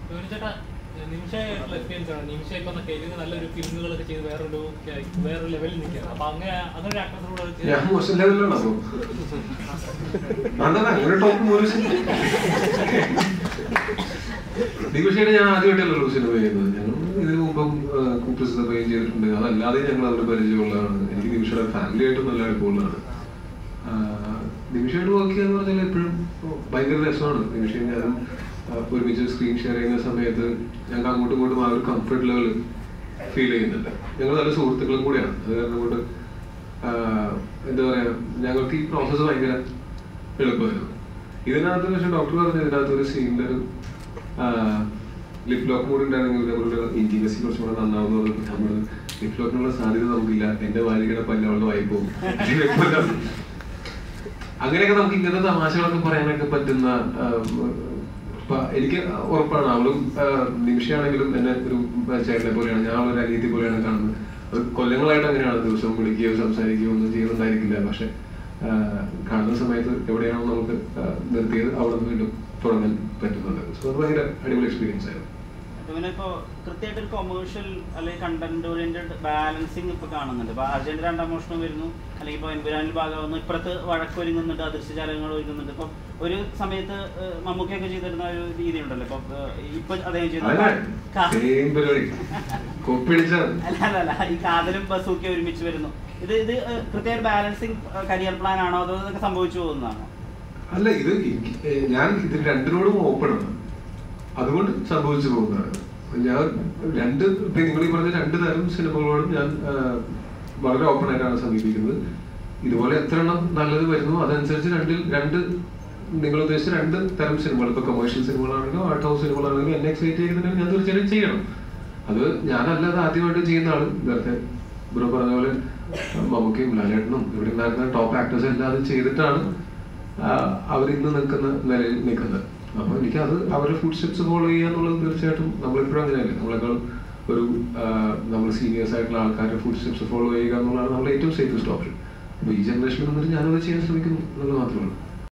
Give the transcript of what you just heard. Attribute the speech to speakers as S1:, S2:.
S1: ചേട്ടാ നിമിഷമായിട്ടുള്ള എക്സ്പീരിയൻസ് ആണ് നിമിഷയൊക്കെ ഒന്ന് കയ്യിൽ നല്ലൊരു ഫിലിമുകളൊക്കെ ചെയ്ത് വേറൊരു വേറൊരു ലെവലിൽ നിൽക്കുകയാണ് അപ്പൊ അങ്ങനെ അങ്ങനെ ആക്ടറിനോട്
S2: ഞാൻ മോശം ലെവലിലാണ് അപ്പൊ അതല്ല അങ്ങനെ ടോപ്പ് മൂവീസ് ദിവിഷയുടെ ഞാൻ ആദ്യമായിട്ടല്ലോ സിനിമ ചെയ്യുന്നത് ഞങ്ങൾ ഇതിനു മുമ്പും കുപ്രസിദ്ധ പയ്യൻ ചെയ്തിട്ടുണ്ട് അതല്ലാതെ ഞങ്ങൾ അവരുടെ പരിചയമുള്ളതാണ് എനിക്ക് ദിവിഷയുടെ ഫാമിലി ആയിട്ടും നല്ല അടുപ്പമുള്ളതാണ് നിമിഷയോട് വർക്ക് ചെയ്യാന്ന് പറഞ്ഞാൽ എപ്പോഴും ഭയങ്കര രസമാണ് നിമിഷം ഞാനും ആ, ഒരുമിച്ച് സ്ക്രീൻ ഷെയർ ചെയ്യുന്ന സമയത്ത് ഞങ്ങൾക്ക് അങ്ങോട്ടും ഇങ്ങോട്ടും ആ ഒരു കംഫർട്ട് ലെവൽ ഫീൽ ചെയ്യുന്നുണ്ട് ഞങ്ങൾ നല്ല സുഹൃത്തുക്കളും കൂടിയാണ് അത് കാരണം കൊണ്ട് ആ, എന്താ പറയാ ഞങ്ങൾക്ക് ഈ പ്രോസസ്സ് ഭയങ്കര എളുപ്പമായിരുന്നു ഇതിനകത്ത് പക്ഷെ ഡോക്ടർ പറഞ്ഞ ഇതിനകത്ത് ഒരു സീനിൽ ഒരു ലിപ് ലോക്ക് കൂടി ഉണ്ടായിരുന്നെങ്കിൽ നമ്മളുടെ ഇന്റിമസി കുറച്ചും കൂടെ നന്നാവുന്നത് നമ്മൾ ലിപ് ലോക്കിനുള്ള സാധ്യത നമുക്കില്ല എന്റെ വാലികയുടെ പല്ല് അവളുടെ വായി പോകും അങ്ങനെയൊക്കെ നമുക്ക് ഇങ്ങനത്തെ തമാശകളൊക്കെ പറയാനൊക്കെ പറ്റുന്ന ആ, ഇപ്പൊ എനിക്ക് ഉറപ്പാണ് അവളും ആ, നിമിഷയാണെങ്കിലും എന്നെ ഒരു ചേട്ടനെ പോലെയാണ് ഞാൻ അവളൊരു അനിയത്തി പോലെയാണ് കാണുന്നത് അത് കൊല്ലങ്ങളായിട്ട് അങ്ങനെയാണ് ദിവസം വിളിക്കുകയോ സംസാരിക്കുകയോ ഒന്നും ചെയ്യുന്നുണ്ടായിരിക്കില്ല പക്ഷെ ആ, കാണുന്ന സമയത്ത് എവിടെയാണോ നമുക്ക് ആ, നിർത്തിയത് അവിടെ നിന്ന് വീണ്ടും തുടങ്ങാൻ പറ്റുന്നുണ്ട് സോ അത് ഭയങ്കര അടിപൊളി എക്സ്പീരിയൻസ് ആയിരുന്നു
S3: ഇവനെ ഇപ്പോ കൃത്യമായിട്ട് ഒരു കൊമേഴ്ഷ്യൽ അല്ലെങ്കിൽ കണ്ടന്റ് ഓറിയന്റഡ് ബാലൻസിങ് ഇപ്പൊ കാണുന്നുണ്ട് ഇപ്പൊ അർജന്റ് രണ്ടാം മോഷണം വരുന്നു അല്ലെങ്കിൽ ഇപ്പൊ എൻപുരാനിൽ ഭാഗമാകുന്നു ഇപ്പുറത്ത് വഴക്ക് ഒരുങ്ങുന്നുണ്ട് അദൃശ്യജാലങ്ങൾ ഒരുങ്ങുന്നുണ്ട് ഇപ്പൊ ഒരു സമയത്ത് ഏഹ്, മമ്മൂക്കയൊക്കെ ചെയ്തിരുന്ന ഒരു രീതി ഉണ്ടല്ലോ ഇപ്പൊ ഏഹ്, ഇപ്പൊ അദ്ദേഹം ചെയ്ത
S2: അല്ല
S3: കാ-
S2: സെയിം പരിപാടി കോപ്പിടിച്ചാണ്
S3: അല്ല അല്ല അല്ല ഈ കാതലും ബസൂക്കെ ഒരുമിച്ച് വരുന്നു ഇത് ഇത് ഏഹ്, കൃത്യമായിട്ട് ബാലൻസിങ് കരിയർ പ്ലാൻ ആണോ അതോ ഇതൊക്കെ സംഭവിച്ചു പോകുന്നതാണോ
S2: അല്ല ഇത് എനിക്ക് ഏ, ഞാൻ ഇത് രണ്ടിനോടും ഓപ്പൺ ആണ് അതുകൊണ്ട് സംഭവിച്ചു പോകുന്നതാണ് ഞാൻ രണ്ട് ഇപ്പൊ നിങ്ങൾ ഈ പറഞ്ഞ രണ്ട് തരം സിനിമകളോടും ഞാൻ ആ, വളരെ ഓപ്പൺ ആയിട്ടാണ് സമീപിക്കുന്നത് ഇതുപോലെ എത്ര എണ്ണം നല്ലത് വരുന്നു അതനുസരിച്ച് രണ്ടിൽ രണ്ട് നിങ്ങൾ ഉദ്ദേശിച്ച രണ്ട് തരം സിനിമകൾ ഇപ്പൊ കൊമേഴ്ഷ്യൽ സിനിമകളാണെങ്കിലും ആർട്ട് ഹൗസ് സിനിമകളാണെങ്കിലും എന്നെ എക്സൈറ്റ് ചെയ്യുന്നുണ്ടെങ്കിൽ ഞാൻ തീർച്ചയായിട്ടും ചെയ്യണം അത് ഞാനല്ലാതെ ആദ്യമായിട്ട് ചെയ്യുന്ന ആള് നേരത്തെ ബ്രോ പറഞ്ഞ പോലെ മമ്മൂക്കയും ലാലേട്ടനും ഇവിടെ ഉണ്ടായിരുന്ന ടോപ്പ് ആക്ടേഴ്സ് എല്ലാം അത് ചെയ്തിട്ടാണ് അവർ ഇന്ന് നിൽക്കുന്ന നിലയിൽ നിൽക്കുന്നത് അപ്പൊ എനിക്ക് അത് അവരുടെ ഫുഡ് സ്റ്റെപ്സ് ഫോളോ ചെയ്യുക എന്നുള്ളത് തീർച്ചയായിട്ടും നമ്മളെപ്പോഴും അങ്ങനെയല്ലേ നമ്മളെക്കാൾ ഒരു നമ്മൾ സീനിയേഴ്സ് ആയിട്ടുള്ള ആൾക്കാരുടെ ഫുഡ് സ്റ്റെപ്സ് ഫോളോ ചെയ്യുക എന്നുള്ളതാണ് നമ്മുടെ ഏറ്റവും സേഫസ്റ്റ് ഓപ്ഷൻ അപ്പൊ ഈ ജനറേഷനിൽ നിന്നിട്ട് ഞാനത് ചെയ്യാൻ ശ്രമിക്കുന്നു എന്നുള്ളത് മാത്രമേ ഉള്ളൂ